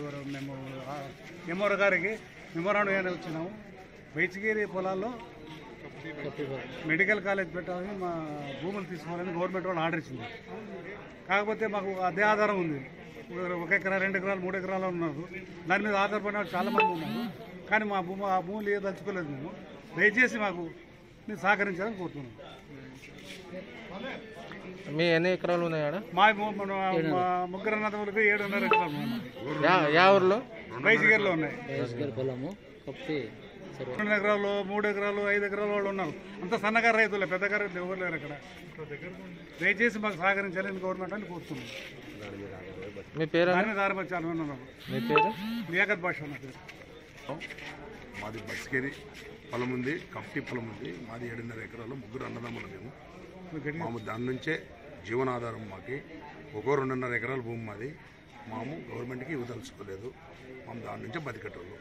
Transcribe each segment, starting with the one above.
ఇప్పుడు మేము ఎంఆర్ గారికి మెమోరాండం ఏమైనా వచ్చినాము బైచిగిరి పొలాల్లో మెడికల్ కాలేజ్ పెట్టాలని మా భూములు తీసుకోవాలని గవర్నమెంట్ వాళ్ళు ఆర్డర్ ఇచ్చింది కాకపోతే మాకు అదే ఆధారం ఉంది ఒక ఎకరా రెండు ఎకరాలు మూడు ఎకరాలు ఉన్నారు దాని మీద ఆధారపడిన వాళ్ళు చాలా మంది ఉన్నారు కానీ మా భూమి ఆ భూములు ఏ దలుచుకోలేదు మేము దయచేసి మాకు మీరు సహకరించాలని కోరుతున్నాం మీ ఎన్ని ఎకరాలు ఉన్నాయి ఆడ మా భూ- మన- మా ముగ్గురు అన్నదమ్ములకు ఏడున్నర ఎకరాలు ఉన్నాయి యా యా ఊర్లో బైచిగిరిలో ఉన్నాయి గారి పొలము కప్పి సర్వ రెండు ఎకరాలు మూడు ఎకరాలు ఐదు ఎకరాలు వాళ్ళు ఉన్నారు అంత సన్నగారు రైతులే పెద్దగా రైతులు ఎవరు లేరు అక్కడ దయచేసి మాకు సహకరించాలని గవర్నమెంట్ అని కోరుతున్నాం మీ పేరు దాని మీద ఆరు చాలా మంది ఉన్నారు మీ పేరు లియాకత్ భాష ఉన్న పేరు మాది బస్కేరి పొలం ఉంది కప్టి పొలం ఉంది మాది ఏడున్నర ఎకరాలు ముగ్గురు అన్నదమ్ములు మేము మాము దాని నుంచే జీవనాధారం మాకి ఒక్కో రెండున్నర ఎకరాల భూమి మాది మాము గవర్నమెంట్కి ఇవ్వదలుచుకోలేదు మేము దాని నుంచే బతికేటోళ్ళు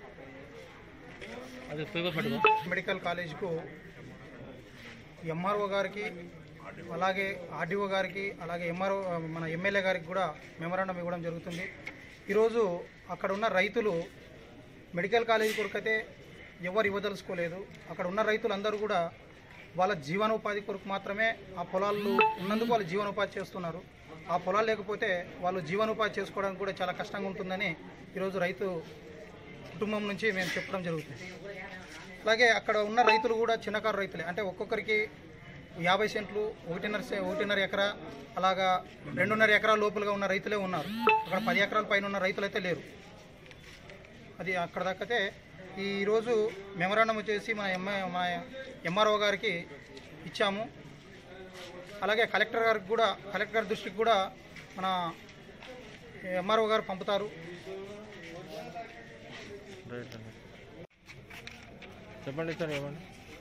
అది పేపర్ పట్టుకో మెడికల్ కాలేజ్కు ఎంఆర్ఓ గారికి అలాగే ఆర్డీఓ గారికి అలాగే ఎంఆర్ఓ మన ఎమ్మెల్యే గారికి కూడా మెమరాండం ఇవ్వడం జరుగుతుంది ఈరోజు అక్కడ ఉన్న రైతులు మెడికల్ కాలేజ్ కొరకైతే ఎవరు ఇవ్వదలుచుకోలేదు అక్కడ ఉన్న రైతులందరూ కూడా వాళ్ళ జీవనోపాధి కొరకు మాత్రమే ఆ పొలాలు ఉన్నందుకు వాళ్ళు జీవనోపాధి చేస్తున్నారు ఆ పొలాలు లేకపోతే వాళ్ళు జీవనోపాధి చేసుకోవడానికి కూడా చాలా కష్టంగా ఉంటుందని ఈరోజు రైతు కుటుంబం నుంచి మేము చెప్పడం జరుగుతుంది అలాగే అక్కడ ఉన్న రైతులు కూడా చిన్నకారు రైతులే అంటే ఒక్కొక్కరికి యాభై సెంట్లు ఒకటిన్నర సె- ఒకటిన్నర ఎకరా అలాగా రెండున్నర ఎకరాల లోపలగా ఉన్న రైతులే ఉన్నారు అక్కడ పది ఎకరాల పైన ఉన్న రైతులు అయితే లేరు అది అక్కడ దక్కతే ఈరోజు మెమరాండం వచ్చేసి మన ఎంఐ మా ఎంఆర్ఓ గారికి ఇచ్చాము అలాగే కలెక్టర్ గారికి కూడా కలెక్టర్ గారి దృష్టికి కూడా మన ఎంఆర్ఓ గారు పంపుతారు రైట్ అండి చెప్పండి సార్ ఏమండి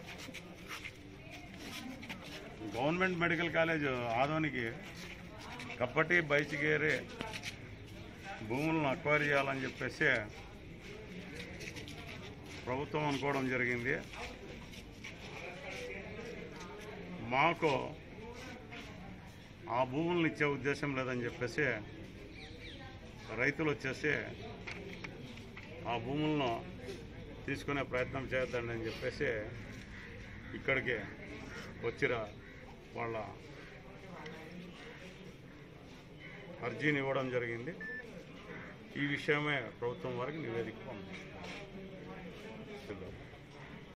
గవర్నమెంట్ మెడికల్ కాలేజ్ ఆదోనికి కప్పటి బైచిగేరి భూములను అక్వైర్ చేయాలని చెప్పేసి ప్రభుత్వం అనుకోవడం జరిగింది మాకు ఆ భూములను ఇచ్చే ఉద్దేశం లేదని చెప్పేసి రైతులు వచ్చేసి ఆ భూములను తీసుకునే ప్రయత్నం చేయొద్దండి అని చెప్పేసి ఇక్కడికి వచ్చిరా వాళ్ళ అర్జీని ఇవ్వడం జరిగింది ఈ విషయమే ప్రభుత్వం వారికి నివేదిక పంపింది